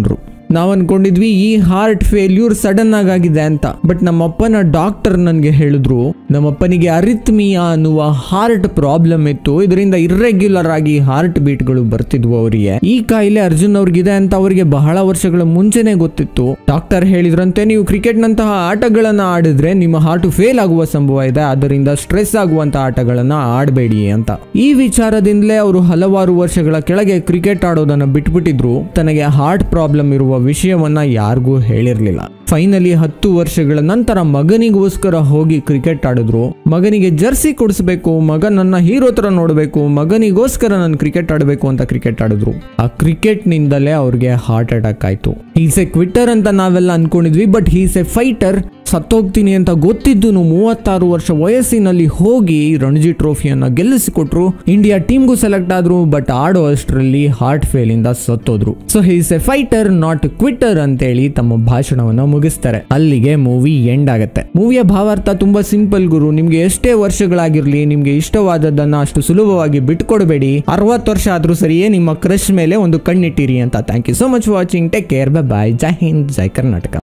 ನಾವ್ ಅನ್ಕೊಂಡಿದ್ವಿ ಈ ಹಾರ್ಟ್ ಫೇಲ್ಯೂರ್ ಸಡನ್ ಆಗಿ ಆಗಿದೆ ಅಂತ ಬಟ್ ನಮ್ಮಪ್ಪನ ಡಾಕ್ಟರ್ ನನ್ಗೆ ಹೇಳಿದ್ರು ನಮ್ಮಪ್ಪನಿಗೆ ಅರಿತ್ಮಿಯಾ ಅನ್ನುವ ಹಾರ್ಟ್ ಪ್ರಾಬ್ಲಮ್ ಇತ್ತು ಇದರಿಂದ ಇರ್ರೆಗ್ಯುಲರ್ ಆಗಿ ಹಾರ್ಟ್ ಬೀಟ್ಗಳು ಬರ್ತಿದ್ವು ಅವರಿಗೆ ಈ ಕಾಯಿಲೆ ಅರ್ಜುನ್ ಅವ್ರಿಗಿದೆ ಅಂತ ಅವರಿಗೆ ಬಹಳ ವರ್ಷಗಳ ಮುಂಚೆನೆ ಗೊತ್ತಿತ್ತು ಡಾಕ್ಟರ್ ಹೇಳಿದ್ರಂತೆ ನೀವು ಕ್ರಿಕೆಟ್ ನಂತಹ ಆಟಗಳನ್ನ ಆಡಿದ್ರೆ ನಿಮ್ಮ ಹಾರ್ಟ್ ಫೇಲ್ ಆಗುವ ಸಂಭವ ಇದೆ ಆದ್ದರಿಂದ ಸ್ಟ್ರೆಸ್ ಆಗುವಂತ ಆಟಗಳನ್ನ ಆಡಬೇಡಿ ಅಂತ ಈ ವಿಚಾರದಿಂದಲೇ ಅವರು ಹಲವಾರು ವರ್ಷಗಳ ಕೆಳಗೆ ಕ್ರಿಕೆಟ್ ಆಡೋದನ್ನ ಬಿಟ್ಬಿಟ್ಟಿದ್ರು ತನಗೆ ಹಾರ್ಟ್ ಪ್ರಾಬ್ಲಮ್ ಇರುವ ವಿಷಯವನ್ನ ಯಾರಿಗೂ ಹೇಳಿರ್ಲಿಲ್ಲ ಫೈನಲಿ ಹತ್ತು ವರ್ಷಗಳ ನಂತರ ಮಗನಿಗೋಸ್ಕರ ಹೋಗಿ ಕ್ರಿಕೆಟ್ ಆಡಿದ್ರು ಮಗನಿಗೆ ಜರ್ಸಿ ಕೊಡಿಸ್ಬೇಕು ಮಗ ನನ್ನ ಹೀರೋ ತರ ನೋಡಬೇಕು ಮಗನಿಗೋಸ್ಕರ ನಾನು ಕ್ರಿಕೆಟ್ ಆಡಬೇಕು ಅಂತ ಕ್ರಿಕೆಟ್ ಆಡಿದ್ರು ಆ ಕ್ರಿಕೆಟ್ ನಿಂದಲೇ ಅವ್ರಿಗೆ ಹಾರ್ಟ್ ಅಟ್ಯಾಕ್ ಆಯ್ತು ಹೀಸ್ ಎ ಕ್ವಿಟ್ಟರ್ ಅಂತ ನಾವೆಲ್ಲ ಅನ್ಕೊಂಡಿದ್ವಿ ಬಟ್ ಹೀಸ್ ಎ ಫೈಟರ್ ಸತ್ತೋಗ್ತೀನಿ ಅಂತ ಗೊತ್ತಿದ್ದು ಮೂವತ್ತಾರು ವರ್ಷ ವಯಸ್ಸಿನಲ್ಲಿ ಹೋಗಿ ರಣಜಿ ಟ್ರೋಫಿಯನ್ನ ಗೆಲ್ಲಿಸಿಕೊಟ್ರು ಇಂಡಿಯಾ ಟೀಮ್ಗೂ ಸೆಲೆಕ್ಟ್ ಆದ್ರು ಬಟ್ ಆಡೋ ಅಷ್ಟರಲ್ಲಿ ಹಾರ್ಟ್ ಫೇಲ್ ಇಂದ ಸತ್ತೋದ್ರು so he's a fighter not quitter ಅಂತೇಳಿ ತಮ್ಮ ಭಾಷಣವನ್ನ ಮುಗಿಸ್ತಾರೆ ಅಲ್ಲಿಗೆ ಮೂವಿ ಎಂಡ್ ಆಗುತ್ತೆ ಮೂವಿಯ ಭಾವಾರ್ಥ ತುಂಬಾ ಸಿಂಪಲ್ ಗುರು ನಿಮ್ಗೆ ಎಷ್ಟೇ ವರ್ಷಗಳಾಗಿರ್ಲಿ ನಿಮ್ಗೆ ಇಷ್ಟವಾದದ್ದನ್ನ ಅಷ್ಟು ಸುಲಭವಾಗಿ ಬಿಟ್ಕೊಡ್ಬೇಡಿ ಅರವತ್ತು ವರ್ಷ ಆದ್ರೂ ಸರಿಯೇ ನಿಮ್ಮ ಕ್ರಶ್ ಮೇಲೆ ಒಂದು ಕಣ್ಣಿಟ್ಟಿರಿ ಅಂತ thank you so much watching take care bye bye ಜೈ ಹಿಂದ್ ಜೈ ಕರ್ನಾಟಕ